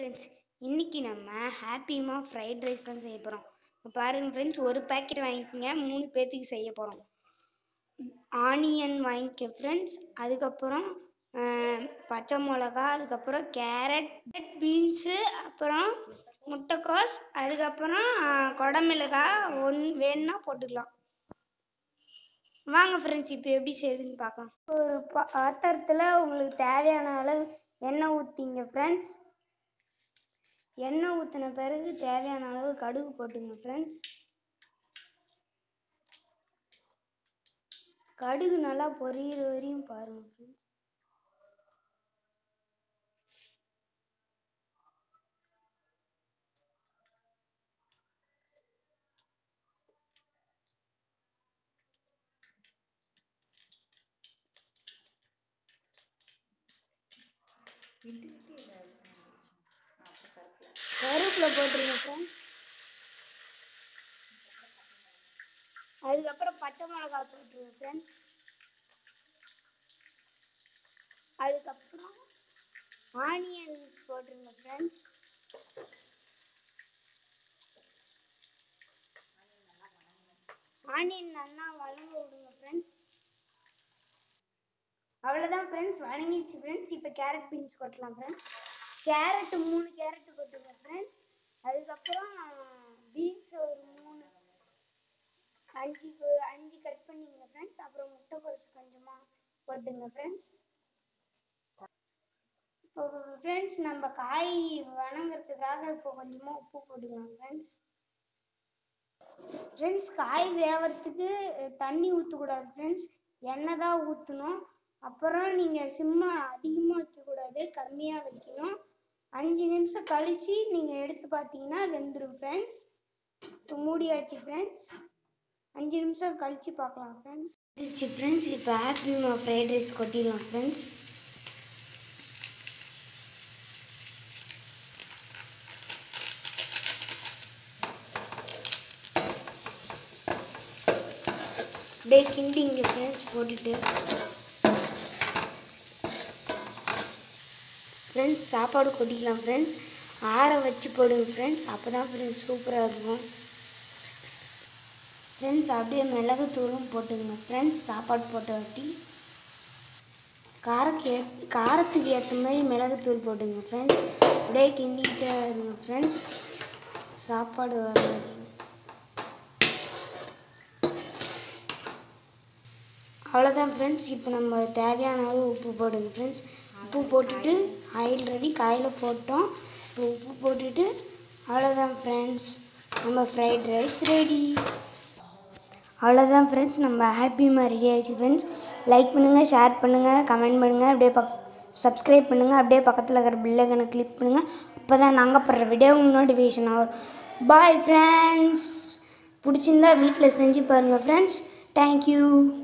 friends இன்னைக்கு நம்ம ஹாப்பிமா fried rice தான் செய்ய போகிறோம் பாருங்க ஃப்ரெண்ட்ஸ் ஒரு பேக்கெட் வாங்கிக்கோங்க மூணு பேர்த்துக்கு செய்ய போகிறோம் ஆனியன் வாங்கிக்க ஃப்ரெண்ட்ஸ் அதுக்கப்புறம் ஆஹ், பச்சை மிளகா அதுக்கப்புறம் கேரட் பீன்ஸு அப்புறம் முட்டைக்கோஸ் அதுக்கப்புறம் ஆஹ், குடமிளகாய் ஒன் வேணும்னா போட்டுக்கலாம் வாங்க ஃப்ரெண்ட்ஸ் இப்போ எப்படி செய்யுதுன்னு பார்க்கலாம் ஒரு பாத்திரத்தில் உங்களுக்கு தேவையான அளவு எண்ணெய் ஊற்றிங்க ஃப்ரெண்ட்ஸ் எண்ணெய் ஊற்றின பிறகு தேவையான அளவு கடுகு போட்டுங்க ஃப்ரெண்ட்ஸ் கடுகு நல்லா பொரியிற வரையும் பாருங்க ஃப்ரெண்ட்ஸ் கருவேப்பிலை போட்டுருங்க ஃப்ரெண்ட்ஸ் அதுக்கப்புறம் பச்சை மிளகாய் போட்டுருங்க ஃப்ரெண்ட்ஸ் அதுக்கப்புறம் ஆனியன்ஸ் போட்டுருங்க ஃப்ரெண்ட்ஸ் ஆனியன் நல்லா வதங்க விடுங்க ஃப்ரெண்ட்ஸ் அவ்வளோதான் ஃப்ரெண்ட்ஸ் வதங்கிடுச்சு ஃப்ரெண்ட்ஸ் இப்போ கேரட் பீன்ஸ் கொட்டலாம் ஃப்ரெண்ட்ஸ் கேரட் மூணு கேரட் கொட்டுங்க ஃப்ரெண்ட்ஸ் அதுக்கப்புறம் பீன்ஸ் ஒரு மூணு அஞ்சு கு- அஞ்சு கட் பண்ணிங்க ஃப்ரெண்ட்ஸ் அப்புறம் முட்டைக்கோஸ் கொஞ்சமாக போட்டுங்க ஃப்ரெண்ட்ஸ் இப்போ ஃப்ரெண்ட்ஸ் நம்ம காய் வணங்குறதுக்காக இப்போ கொஞ்சமாக உப்பு போட்டுக்கலாம் ஃப்ரெண்ட்ஸ் ஃப்ரெண்ட்ஸ் காய் வேவறதுக்கு அஹ், தண்ணி ஊற்றக்கூடாது ஃப்ரெண்ட்ஸ் எண்ணெய் தான் ஊற்றணும் அப்புறம் நீங்கள் சிம்மா அதிகமாக வைக்கக்கூடாது கம்மியாக வைக்கணும் அஞ்சு நிமிஷம் கழிச்சு நீங்கள் எடுத்து பார்த்தீங்கன்னா வெந்துடும் ஃப்ரெண்ட்ஸ் இப்போ மூடியாச்சு ஃப்ரெண்ட்ஸ் அஞ்சு நிமிஷம் கழிச்சு பார்க்கலாம் ஃப்ரெண்ட்ஸ் இருந்துச்சு ஃப்ரெண்ட்ஸ் இப்போ ஹாப்பிமா ஃப்ரைட் ரைஸ் கொட்டிடலாம் ஃப்ரெண்ட்ஸ் அப்படியே கிண்டிங்க ஃப்ரெண்ட்ஸ் போட்டுட்டு ஃப்ரெண்ட்ஸ் சாப்பாடு கொட்டிக்கலாம் ஃப்ரெண்ட்ஸ் ஆற வச்சு போடுங்க ஃப்ரெண்ட்ஸ் அப்போ தான் ஃப்ரெண்ட்ஸ் சூப்பராக இருக்கும் ஃப்ரெண்ட்ஸ் அப்படியே மிளகுத்தூளும் போட்டுங்க ஃப்ரெண்ட்ஸ் சாப்பாடு போட்ட வாட்டி காரக்கு ஏ காரத்துக்கு ஏற்ற மாதிரி மிளகுத்தூள் போட்டுங்க ஃப்ரெண்ட்ஸ் அப்படியே கிண்டிக்கிட்டே இருங்க ஃப்ரெண்ட்ஸ் சாப்பாடு வர வரைக்கும் அவ்வளோதான் ஃப்ரெண்ட்ஸ் இப்போ நம்ம தேவையான அளவு உப்பு போடுங்க ஃப்ரெண்ட்ஸ் உப்பு போட்டுட்டு ஆயில் ரெடி காயில் போட்டோம் இப்போ உப்பு போட்டுட்டு அவ்வளோதான் ஃப்ரெண்ட்ஸ் நம்ம ஃப்ரைட் ரைஸ் ரெடி அவ்வளோதான் ஃப்ரெண்ட்ஸ் நம்ம ஹாப்பிமா ரெடி ஆயிடுச்சு ஃப்ரெண்ட்ஸ் லைக் பண்ணுங்கள் ஷேர் பண்ணுங்கள் கமெண்ட் பண்ணுங்கள் அப்படியே பக் சப்ஸ்கிரைப் பண்ணுங்கள் அப்படியே பக்கத்தில் இருக்கிற பில்லைக்கனை கிளிக் பண்ணுங்கள் அப்போ தான் நாங்கள் போடுற வீடியோ உங்களுக்கு நோட்டிஃபிகேஷன் ஆகும் பாய் ஃப்ரெண்ட்ஸ் பிடிச்சிருந்தா வீட்டில் செஞ்சு பாருங்கள் ஃப்ரெண்ட்ஸ் தேங்க்யூ